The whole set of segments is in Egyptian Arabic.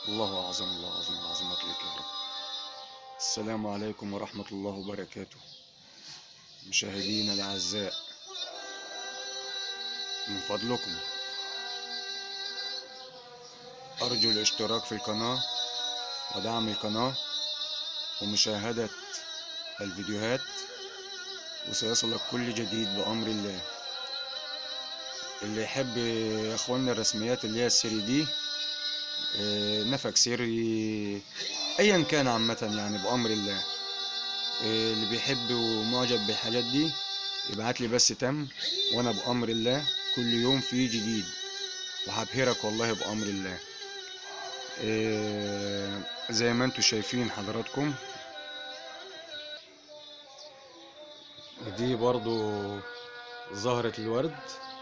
الله أعظم الله أعظم عظمتك يا رب السلام عليكم ورحمة الله وبركاته مشاهدينا الأعزاء من فضلكم أرجو الاشتراك في القناة ودعم القناة ومشاهدة الفيديوهات وسيصلك كل جديد بأمر الله اللي يحب يا اخوانا الرسميات اللي هي السري دي آه، نفق سري ايا كان عامة يعني بأمر الله آه، اللي بيحب ومعجب بالحاجات دي يبعت لي بس تم وانا بأمر الله كل يوم في جديد وهبهرك والله بأمر الله آه، زي ما انتوا شايفين حضراتكم دي برضو زهرة الورد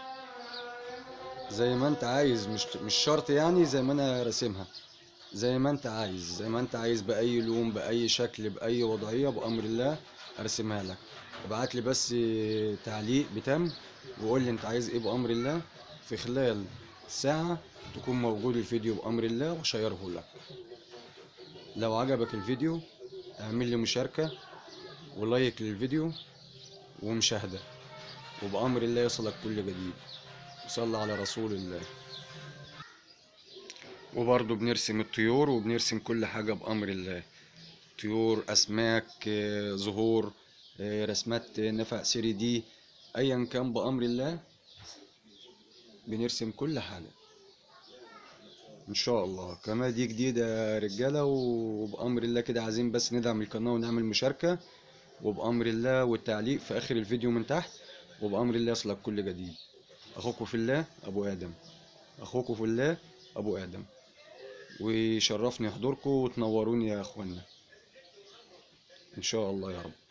زي ما انت عايز مش مش شرط يعني زي ما انا راسمها زي ما انت عايز زي ما انت عايز باي لون باي شكل باي وضعيه بامر الله ارسمها لك ابعت لي بس تعليق بتم وقول لي انت عايز ايه بامر الله في خلال ساعه تكون موجود الفيديو بامر الله وشيره لك لو عجبك الفيديو اعمل لي مشاركه ولايك للفيديو ومشاهده وبامر الله يصلك كل جديد وصلى على رسول الله وبرضه بنرسم الطيور وبنرسم كل حاجة بأمر الله طيور أسماك آه، زهور آه، رسمات نفق سيري دي أيا كان بأمر الله بنرسم كل حاجة إن شاء الله قناة دي جديدة يا رجالة وبأمر الله كده عايزين بس ندعم القناة ونعمل مشاركة وبأمر الله والتعليق في آخر الفيديو من تحت وبأمر الله يصلك كل جديد اخوكم في الله ابو ادم اخوكم في الله ابو ادم ويشرفني حضوركم وتنوروني يا اخوانا ان شاء الله يا رب